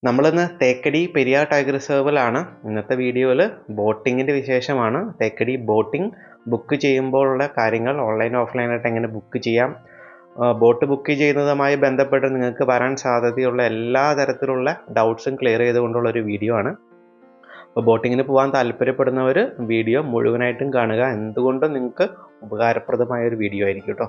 നമ്മളിന്ന് തേക്കടി പെരിയാർ ടൈഗർ റിസർവിലാണ് ഇന്നത്തെ വീഡിയോയിൽ ബോട്ടിങ്ങിൻ്റെ വിശേഷമാണ് തേക്കടി ബോട്ടിംഗ് ബുക്ക് ചെയ്യുമ്പോഴുള്ള കാര്യങ്ങൾ ഓൺലൈൻ ഓഫ്ലൈനായിട്ട് എങ്ങനെ ബുക്ക് ചെയ്യാം ബോട്ട് ബുക്ക് ചെയ്യുന്നതുമായി ബന്ധപ്പെട്ട് നിങ്ങൾക്ക് വരാൻ സാധ്യതയുള്ള എല്ലാ തരത്തിലുള്ള ഡൗട്ട്സും ക്ലിയർ ചെയ്തുകൊണ്ടുള്ള ഒരു വീഡിയോ ആണ് അപ്പോൾ ബോട്ടിങ്ങിന് പോകാൻ താല്പര്യപ്പെടുന്നവർ വീഡിയോ മുഴുവനായിട്ടും കാണുക എന്തുകൊണ്ടും നിങ്ങൾക്ക് ഉപകാരപ്രദമായ ഒരു വീഡിയോ ആയിരിക്കും കേട്ടോ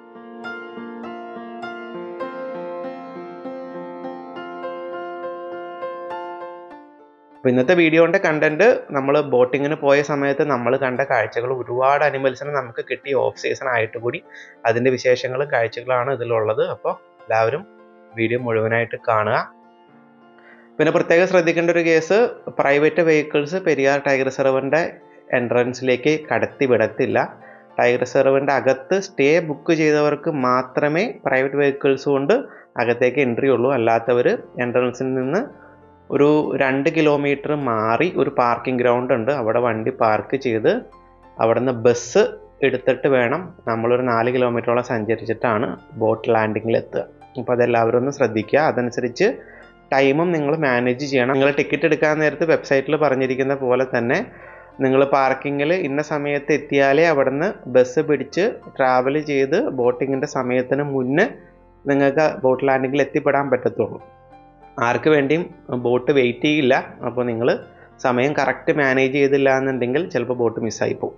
അപ്പോൾ ഇന്നത്തെ വീഡിയോൻ്റെ കണ്ടന്റ് നമ്മൾ ബോട്ടിങ്ങിന് പോയ സമയത്ത് നമ്മൾ കണ്ട കാഴ്ചകൾ ഒരുപാട് അനിമൽസിനെ നമുക്ക് കിട്ടി ഓഫ് സീസൺ ആയിട്ട് കൂടി അതിൻ്റെ വിശേഷങ്ങളും കാഴ്ചകളാണ് ഇതിലുള്ളത് അപ്പോൾ എല്ലാവരും വീഡിയോ മുഴുവനായിട്ട് കാണുക പിന്നെ പ്രത്യേകം ശ്രദ്ധിക്കേണ്ട ഒരു case private vehicles Periyar tiger റിസർവിൻ്റെ എൻട്രൻസിലേക്ക് കടത്തി വിടത്തില്ല ടൈഗർ റിസർവിൻ്റെ അകത്ത് സ്റ്റേ ബുക്ക് ചെയ്തവർക്ക് മാത്രമേ പ്രൈവറ്റ് വെഹിക്കിൾസ് കൊണ്ട് അകത്തേക്ക് എൻട്രി ഉള്ളൂ അല്ലാത്തവർ എൻട്രൻസിൽ നിന്ന് ഒരു രണ്ട് കിലോമീറ്റർ മാറി ഒരു പാർക്കിംഗ് ഗ്രൗണ്ട് ഉണ്ട് അവിടെ വണ്ടി പാർക്ക് ചെയ്ത് അവിടെ നിന്ന് ബസ് എടുത്തിട്ട് വേണം നമ്മളൊരു നാല് കിലോമീറ്ററോളം സഞ്ചരിച്ചിട്ടാണ് ബോട്ട് ലാൻഡിങ്ങിൽ എത്തുക അപ്പോൾ അതെല്ലാവരും ഒന്ന് ശ്രദ്ധിക്കുക അതനുസരിച്ച് ടൈമും നിങ്ങൾ മാനേജ് ചെയ്യണം നിങ്ങൾ ടിക്കറ്റ് എടുക്കാൻ നേരത്ത് വെബ്സൈറ്റിൽ പറഞ്ഞിരിക്കുന്ന പോലെ തന്നെ നിങ്ങൾ പാർക്കിങ്ങിൽ ഇന്ന സമയത്ത് എത്തിയാലേ അവിടുന്ന് ബസ് പിടിച്ച് ട്രാവൽ ചെയ്ത് ബോട്ടിങ്ങിൻ്റെ സമയത്തിന് മുന്നേ നിങ്ങൾക്ക് ബോട്ട് ലാൻഡിങ്ങിൽ എത്തിപ്പെടാൻ പറ്റത്തുള്ളൂ ആർക്ക് വേണ്ടിയും ബോട്ട് വെയിറ്റ് ചെയ്യില്ല അപ്പോൾ നിങ്ങൾ സമയം കറക്റ്റ് മാനേജ് ചെയ്തില്ല എന്നുണ്ടെങ്കിൽ ചിലപ്പോൾ ബോട്ട് മിസ്സായി പോകും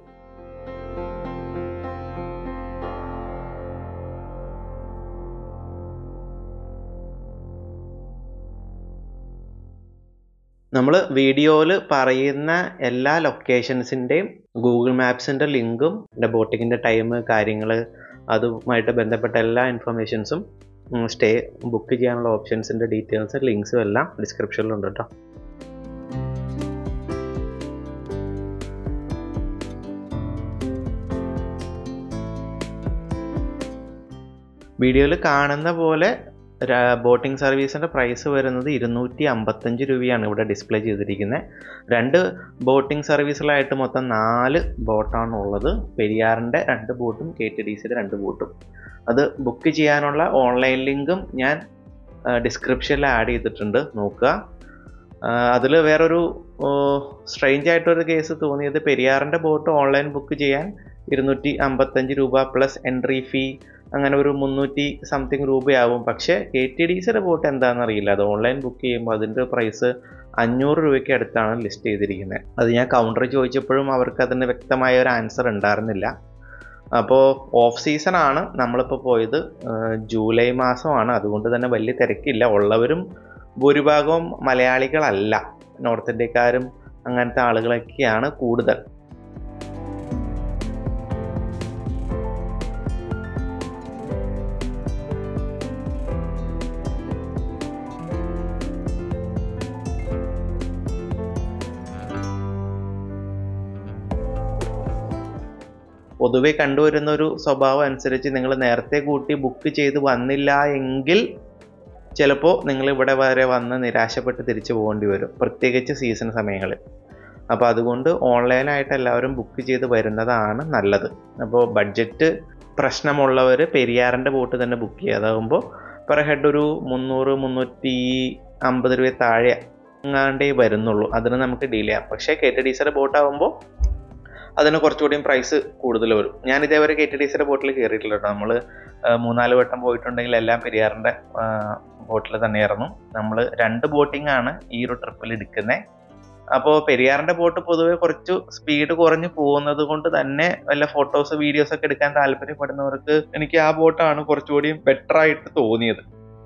നമ്മൾ വീഡിയോയിൽ പറയുന്ന എല്ലാ ലൊക്കേഷൻസിൻ്റെയും ഗൂഗിൾ മാപ്സിൻ്റെ ലിങ്കും എൻ്റെ ബോട്ടിങ്ങിൻ്റെ ടൈം കാര്യങ്ങൾ അതുമായിട്ട് ബന്ധപ്പെട്ട എല്ലാ ഇൻഫർമേഷൻസും സ്റ്റേ ബുക്ക് ചെയ്യാനുള്ള ഓപ്ഷൻസിൻ്റെ ഡീറ്റെയിൽസ് ലിങ്ക്സും എല്ലാം ഡിസ്ക്രിപ്ഷനിലുണ്ട് കേട്ടോ വീഡിയോയിൽ കാണുന്ന പോലെ ബോട്ടിംഗ് സർവീസിൻ്റെ പ്രൈസ് വരുന്നത് ഇരുന്നൂറ്റി അമ്പത്തഞ്ച് രൂപയാണ് ഇവിടെ ഡിസ്പ്ലേ ചെയ്തിരിക്കുന്നത് രണ്ട് ബോട്ടിംഗ് സർവീസിലായിട്ട് മൊത്തം നാല് ബോട്ടാണ് ഉള്ളത് പെരിയാറിൻ്റെ രണ്ട് ബോട്ടും കെ ടി ഡി സിയുടെ രണ്ട് ബോട്ടും അത് ബുക്ക് ചെയ്യാനുള്ള ഓൺലൈൻ ലിങ്കും ഞാൻ ഡിസ്ക്രിപ്ഷനിൽ ആഡ് ചെയ്തിട്ടുണ്ട് നോക്കുക അതിൽ വേറൊരു സ്ട്രെയിഞ്ച് ആയിട്ടൊരു കേസ് തോന്നിയത് പെരിയാറിൻ്റെ ബോട്ട് ഓൺലൈൻ ബുക്ക് ചെയ്യാൻ ഇരുന്നൂറ്റി അമ്പത്തഞ്ച് രൂപ പ്ലസ് എൻട്രി ഫീ അങ്ങനെ ഒരു മുന്നൂറ്റി സംതിങ് രൂപയാവും പക്ഷേ കെ ടി ഡി സിയുടെ ബോട്ട് എന്താണെന്ന് അറിയില്ല അത് ഓൺലൈൻ ബുക്ക് ചെയ്യുമ്പോൾ അതിൻ്റെ പ്രൈസ് അഞ്ഞൂറ് രൂപയ്ക്ക് അടുത്താണ് ലിസ്റ്റ് ചെയ്തിരിക്കുന്നത് അത് ഞാൻ കൗണ്ടറിൽ ചോദിച്ചപ്പോഴും അവർക്ക് അതിന് വ്യക്തമായ ഒരു ആൻസർ ഉണ്ടായിരുന്നില്ല അപ്പോൾ ഓഫ് സീസൺ ആണ് നമ്മളിപ്പോൾ പോയത് ജൂലൈ മാസമാണ് അതുകൊണ്ട് തന്നെ വലിയ തിരക്കില്ല ഉള്ളവരും ഭൂരിഭാഗവും മലയാളികളല്ല നോർത്ത് ഇന്ത്യക്കാരും അങ്ങനത്തെ ആളുകളൊക്കെയാണ് കൂടുതൽ പൊതുവെ കണ്ടുവരുന്ന ഒരു സ്വഭാവം അനുസരിച്ച് നിങ്ങൾ നേരത്തെ കൂട്ടി ബുക്ക് ചെയ്ത് വന്നില്ല എങ്കിൽ ചിലപ്പോൾ നിങ്ങൾ ഇവിടെ വരെ വന്ന് നിരാശപ്പെട്ട് തിരിച്ചു പോകേണ്ടി വരും പ്രത്യേകിച്ച് സീസൺ സമയങ്ങളിൽ അപ്പോൾ അതുകൊണ്ട് ഓൺലൈനായിട്ട് എല്ലാവരും ബുക്ക് ചെയ്ത് വരുന്നതാണ് നല്ലത് അപ്പോൾ ബഡ്ജറ്റ് പ്രശ്നമുള്ളവർ പെരിയാറിൻ്റെ ബോട്ട് തന്നെ ബുക്ക് ചെയ്യുക അതാകുമ്പോൾ പെർ ഹെഡ് ഒരു മുന്നൂറ് മുന്നൂറ്റി അമ്പത് രൂപ താഴെ എങ്ങാണ്ടേ വരുന്നുള്ളൂ അതിന് നമുക്ക് ഡീൽ ചെയ്യാം പക്ഷേ കെ ടി ഡി സിയുടെ ബോട്ടാകുമ്പോൾ അതിന് കുറച്ചുകൂടിയും പ്രൈസ് കൂടുതൽ വരും ഞാൻ ഇതേവരെ കെ ടി ഡി സിയുടെ ബോട്ടിൽ കയറിയിട്ടില്ല കേട്ടോ നമ്മൾ മൂന്നാല് വട്ടം പോയിട്ടുണ്ടെങ്കിൽ എല്ലാം പെരിയാറിൻ്റെ ബോട്ടിൽ തന്നെയായിരുന്നു നമ്മൾ രണ്ട് ബോട്ടിംഗ് ആണ് ഈ ഒരു ട്രിപ്പിൽ എടുക്കുന്നത് അപ്പോൾ പെരിയാറിൻ്റെ ബോട്ട് പൊതുവെ കുറച്ച് സ്പീഡ് കുറഞ്ഞ് പോകുന്നത് കൊണ്ട് തന്നെ വല്ല ഫോട്ടോസ് വീഡിയോസ് ഒക്കെ എടുക്കാൻ താല്പര്യപ്പെടുന്നവർക്ക് എനിക്ക് ആ ബോട്ടാണ് കുറച്ചുകൂടിയും ബെറ്റർ ആയിട്ട് തോന്നിയത്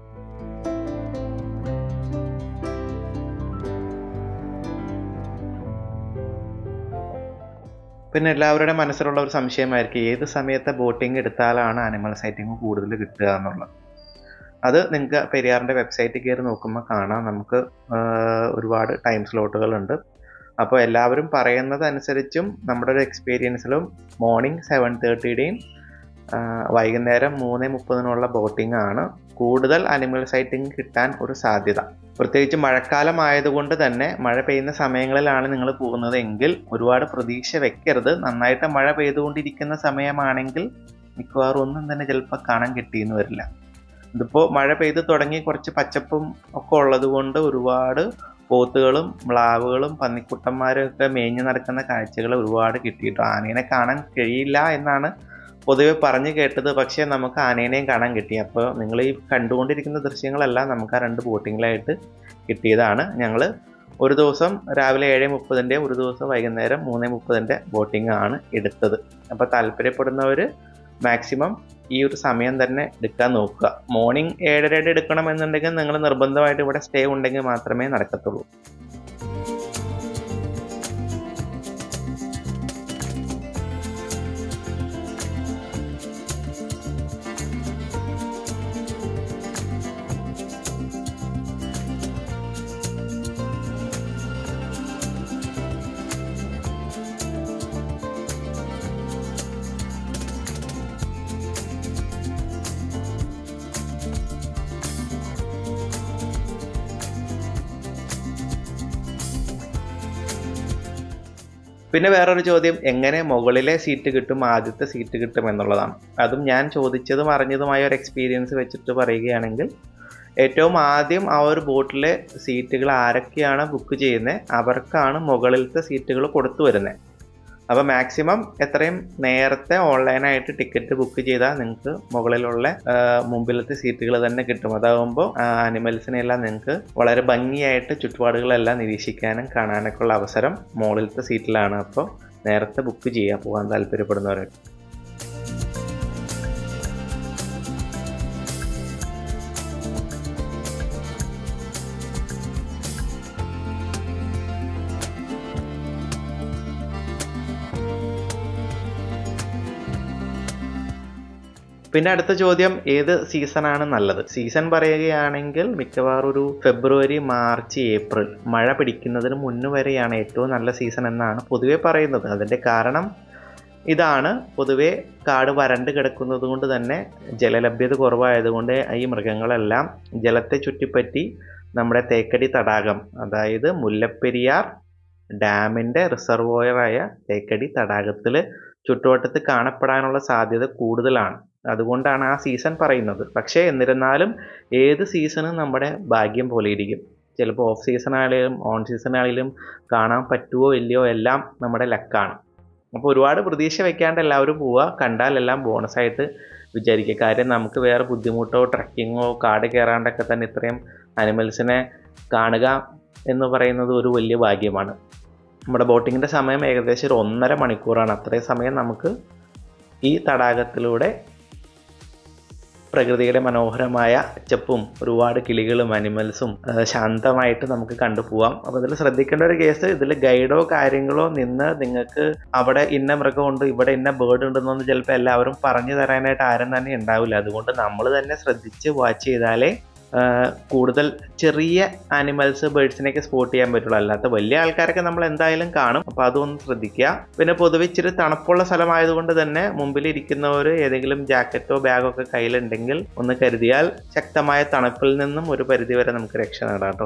പിന്നെ എല്ലാവരുടെ മനസ്സിലുള്ള ഒരു സംശയമായിരിക്കും ഏത് സമയത്തെ ബോട്ടിംഗ് എടുത്താലാണ് ആനിമൽ സൈറ്റിംഗ് കൂടുതൽ കിട്ടുക എന്നുള്ളത് അത് നിങ്ങൾക്ക് പെരിയാറിൻ്റെ വെബ്സൈറ്റിൽ കയറി നോക്കുമ്പോൾ കാണാം നമുക്ക് ഒരുപാട് ടൈം സ്ലോട്ടുകളുണ്ട് അപ്പോൾ എല്ലാവരും പറയുന്നത് അനുസരിച്ചും നമ്മുടെ ഒരു എക്സ്പീരിയൻസിലും മോർണിംഗ് സെവൻ തേർട്ടിയുടെയും വൈകുന്നേരം മൂന്ന് മുപ്പതിനുള്ള ബോട്ടിംഗ് ആണ് കൂടുതൽ അനിമൽ സൈറ്റിംഗ് കിട്ടാൻ ഒരു സാധ്യത പ്രത്യേകിച്ച് മഴക്കാലം ആയതുകൊണ്ട് തന്നെ മഴ പെയ്യുന്ന സമയങ്ങളിലാണ് നിങ്ങൾ പോകുന്നത് എങ്കിൽ ഒരുപാട് പ്രതീക്ഷ വെക്കരുത് നന്നായിട്ട് മഴ പെയ്തുകൊണ്ടിരിക്കുന്ന സമയമാണെങ്കിൽ മിക്കവാറും ഒന്നും തന്നെ ചിലപ്പോൾ കാണാൻ കിട്ടിയെന്ന് വരില്ല ഇതിപ്പോൾ മഴ പെയ്ത് തുടങ്ങി കുറച്ച് പച്ചപ്പും ഒക്കെ ഉള്ളത് കൊണ്ട് ഒരുപാട് പോത്തുകളും മ്ലാവുകളും പന്നിക്കുട്ടന്മാരും ഒക്കെ മേഞ്ഞു നടക്കുന്ന കാഴ്ചകൾ ഒരുപാട് കിട്ടിയിട്ടു ആനേനെ കാണാൻ കഴിയില്ല എന്നാണ് പൊതുവെ പറഞ്ഞു കേട്ടത് പക്ഷേ നമുക്ക് ആനേനെയും കാണാൻ കിട്ടി അപ്പോൾ നിങ്ങൾ ഈ കണ്ടുകൊണ്ടിരിക്കുന്ന ദൃശ്യങ്ങളെല്ലാം നമുക്ക് ആ രണ്ട് ബോട്ടിങ്ങിലായിട്ട് കിട്ടിയതാണ് ഞങ്ങൾ ഒരു ദിവസം രാവിലെ ഏഴ് മുപ്പതിൻ്റെ ഒരു ദിവസം വൈകുന്നേരം മൂന്ന് മുപ്പതിൻ്റെ ബോട്ടിംഗ് ആണ് എടുത്തത് അപ്പോൾ താല്പര്യപ്പെടുന്നവർ മാക്സിമം ഈ ഒരു സമയം തന്നെ എടുക്കാൻ നോക്കുക മോർണിംഗ് ഏഴരയുടെ എടുക്കണം എന്നുണ്ടെങ്കിൽ നിങ്ങൾ നിർബന്ധമായിട്ട് ഇവിടെ സ്റ്റേ ഉണ്ടെങ്കിൽ മാത്രമേ നടക്കത്തുള്ളൂ പിന്നെ വേറൊരു ചോദ്യം എങ്ങനെ മുകളിലെ സീറ്റ് കിട്ടും ആദ്യത്തെ സീറ്റ് കിട്ടും എന്നുള്ളതാണ് അതും ഞാൻ ചോദിച്ചതും അറിഞ്ഞതുമായ ഒരു എക്സ്പീരിയൻസ് വെച്ചിട്ട് പറയുകയാണെങ്കിൽ ഏറ്റവും ആദ്യം ആ ഒരു ബോട്ടിലെ സീറ്റുകൾ ആരൊക്കെയാണ് ബുക്ക് ചെയ്യുന്നത് അവർക്കാണ് മുകളിലത്തെ സീറ്റുകൾ കൊടുത്തു വരുന്നത് അപ്പോൾ മാക്സിമം എത്രയും നേരത്തെ ഓൺലൈനായിട്ട് ടിക്കറ്റ് ബുക്ക് ചെയ്താൽ നിങ്ങൾക്ക് മുകളിലുള്ള മുമ്പിലത്തെ സീറ്റുകൾ തന്നെ കിട്ടും അതാകുമ്പോൾ അനിമൽസിനെല്ലാം നിങ്ങൾക്ക് വളരെ ഭംഗിയായിട്ട് ചുറ്റുപാടുകളെല്ലാം നിരീക്ഷിക്കാനും കാണാനൊക്കെ ഉള്ള അവസരം മുകളിലത്തെ സീറ്റിലാണ് അപ്പോൾ നേരത്തെ ബുക്ക് ചെയ്യുക പോകാൻ താല്പര്യപ്പെടുന്നവരൊക്കെ പിന്നെ അടുത്ത ചോദ്യം ഏത് സീസണാണ് നല്ലത് സീസൺ പറയുകയാണെങ്കിൽ മിക്കവാറും ഒരു ഫെബ്രുവരി മാർച്ച് ഏപ്രിൽ മഴ പിടിക്കുന്നതിന് മുന്നു വരെയാണ് ഏറ്റവും നല്ല സീസൺ എന്നാണ് പൊതുവെ പറയുന്നത് അതിൻ്റെ കാരണം ഇതാണ് പൊതുവെ കാട് വരണ്ട് കിടക്കുന്നത് കൊണ്ട് തന്നെ ജലലഭ്യത കുറവായതുകൊണ്ട് ഈ മൃഗങ്ങളെല്ലാം ജലത്തെ ചുറ്റിപ്പറ്റി നമ്മുടെ തേക്കടി തടാകം അതായത് മുല്ലപ്പെരിയാർ ഡാമിൻ്റെ റിസർവോയറായ തേക്കടി തടാകത്തിൽ ചുറ്റുവട്ടത്ത് കാണപ്പെടാനുള്ള സാധ്യത കൂടുതലാണ് അതുകൊണ്ടാണ് ആ സീസൺ പറയുന്നത് പക്ഷേ എന്നിരുന്നാലും ഏത് സീസണും നമ്മുടെ ഭാഗ്യം പോലെ ഇരിക്കും ചിലപ്പോൾ ഓഫ് സീസൺ ആണെങ്കിലും ഓൺ സീസൺ ആണെങ്കിലും കാണാൻ പറ്റുമോ ഇല്ലയോ എല്ലാം നമ്മുടെ ലക്കാണ് അപ്പോൾ ഒരുപാട് പ്രതീക്ഷ വെക്കാണ്ട് എല്ലാവരും പോവുക കണ്ടാൽ എല്ലാം ബോണസായിട്ട് വിചാരിക്കുക കാര്യം നമുക്ക് വേറെ ബുദ്ധിമുട്ടോ ട്രക്കിങ്ങോ കാട് കയറാണ്ടൊക്കെ തന്നെ ഇത്രയും അനിമൽസിനെ കാണുക എന്ന് പറയുന്നത് ഒരു വലിയ ഭാഗ്യമാണ് നമ്മുടെ ബോട്ടിങ്ങിൻ്റെ സമയം ഏകദേശം ഒരു ഒന്നര മണിക്കൂറാണ് അത്രയും സമയം നമുക്ക് ഈ തടാകത്തിലൂടെ പ്രകൃതിയുടെ മനോഹരമായ ചെപ്പും ഒരുപാട് കിളികളും അനിമൽസും ശാന്തമായിട്ട് നമുക്ക് കണ്ടുപോവാം അപ്പോൾ ഇതിൽ ശ്രദ്ധിക്കേണ്ട ഒരു കേസ് ഇതിൽ ഗൈഡോ കാര്യങ്ങളോ നിന്ന് നിങ്ങൾക്ക് അവിടെ ഇന്ന മൃഗമുണ്ട് ഇവിടെ ഇന്ന ബേർഡ് ഉണ്ടെന്നൊന്നും ചിലപ്പോൾ എല്ലാവരും പറഞ്ഞു തരാനായിട്ട് ആരും തന്നെ ഉണ്ടാവില്ല അതുകൊണ്ട് നമ്മൾ തന്നെ ശ്രദ്ധിച്ച് വാച്ച് ചെയ്താലേ കൂടുതൽ ചെറിയ ആനിമൽസ് ബേഡ്സിനെയൊക്കെ സ്പോട്ട് ചെയ്യാൻ പറ്റുള്ളൂ അല്ലാത്ത വലിയ ആൾക്കാരൊക്കെ നമ്മൾ എന്തായാലും കാണും അപ്പോൾ അതൊന്ന് ശ്രദ്ധിക്കുക പിന്നെ പൊതുവെ ഇച്ചിരി തണുപ്പുള്ള സ്ഥലമായതുകൊണ്ട് തന്നെ മുമ്പിൽ ഇരിക്കുന്നവർ ഏതെങ്കിലും ജാക്കറ്റോ ബാഗോ ഒക്കെ കയ്യിലുണ്ടെങ്കിൽ ഒന്ന് കരുതിയാൽ ശക്തമായ തണുപ്പിൽ നിന്നും ഒരു പരിധിവരെ നമുക്ക് രക്ഷ നേടാം കേട്ടോ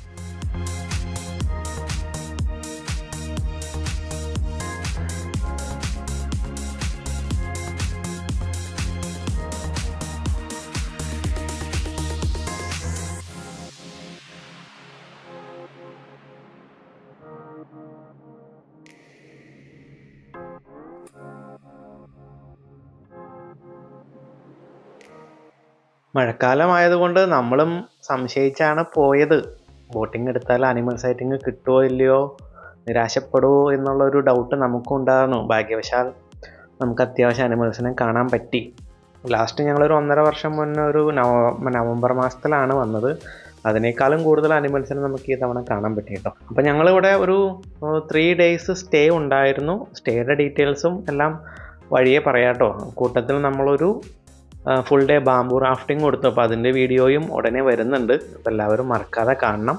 മഴക്കാലമായതുകൊണ്ട് നമ്മളും സംശയിച്ചാണ് പോയത് ബോട്ടിംഗ് എടുത്താൽ അനിമൽ സൈറ്റിംഗ് കിട്ടുമോ ഇല്ലയോ നിരാശപ്പെടുമോ എന്നുള്ളൊരു ഡൗട്ട് നമുക്കും ഉണ്ടായിരുന്നു ഭാഗ്യവശാൽ നമുക്ക് അത്യാവശ്യം അനിമൽസിനെ കാണാൻ പറ്റി ലാസ്റ്റ് ഞങ്ങളൊരു ഒന്നര വർഷം മുന്നേ ഒരു നവ നവംബർ മാസത്തിലാണ് വന്നത് അതിനേക്കാളും കൂടുതൽ അനിമൽസിനെ നമുക്ക് ഈ തവണ കാണാൻ പറ്റി കേട്ടോ അപ്പോൾ ഞങ്ങളിവിടെ ഒരു ത്രീ ഡേയ്സ് സ്റ്റേ ഉണ്ടായിരുന്നു സ്റ്റേയുടെ ഡീറ്റെയിൽസും എല്ലാം വഴിയെ പറയാം കേട്ടോ കൂട്ടത്തിൽ നമ്മളൊരു ഫുൾ ഡേ ബാംബു റാഫ്റ്റിംഗ് കൊടുത്തു അപ്പോൾ അതിൻ്റെ വീഡിയോയും ഉടനെ വരുന്നുണ്ട് അപ്പോൾ എല്ലാവരും മറക്കാതെ കാണണം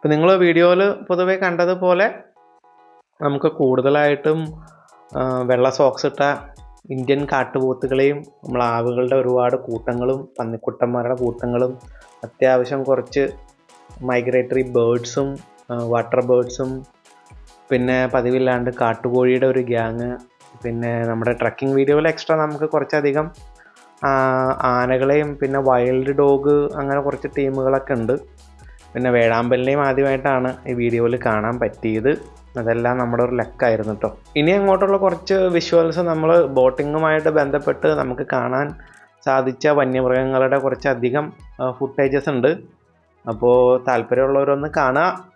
ഇപ്പം നിങ്ങൾ വീഡിയോയിൽ പൊതുവേ കണ്ടതുപോലെ നമുക്ക് കൂടുതലായിട്ടും ആ, വെള്ള സോക്സ് ഇട്ട ഇന്ത്യൻ കാട്ടുപോത്തുകളെയും നമ്മൾ ആവുകളുടെ ഒരുപാട് കൂട്ടങ്ങളും പന്നിക്കുട്ടന്മാരുടെ കൂട്ടങ്ങളും അത്യാവശ്യം കുറച്ച് മൈഗ്രേറ്ററി ബേർഡ്സും വാട്ടർ ബേർഡ്സും പിന്നെ പതിവില്ലാണ്ട് കാട്ടുകോഴിയുടെ ഒരു ഗ്യാങ് പിന്നെ നമ്മുടെ ട്രക്കിംഗ് വീഡിയോയിൽ എക്സ്ട്രാ നമുക്ക് കുറച്ചധികം ആ, ആനകളെയും പിന്നെ വൈൽഡ് ഡോഗ് അങ്ങനെ കുറച്ച് ടീമുകളൊക്കെ ഉണ്ട് പിന്നെ വേഴാമ്പലിനെയും ആദ്യമായിട്ടാണ് ഈ വീഡിയോയിൽ കാണാൻ പറ്റിയത് അതെല്ലാം നമ്മുടെ ഒരു ലക്കായിരുന്നു കേട്ടോ ഇനി അങ്ങോട്ടുള്ള കുറച്ച് വിഷ്വൽസ് നമ്മൾ ബോട്ടിങ്ങുമായിട്ട് ബന്ധപ്പെട്ട് നമുക്ക് കാണാൻ സാധിച്ച വന്യമൃഗങ്ങളുടെ കുറച്ചധികം ഫുട്ടേജസ് ഉണ്ട് അപ്പോൾ താല്പര്യമുള്ളവരൊന്ന് കാണുക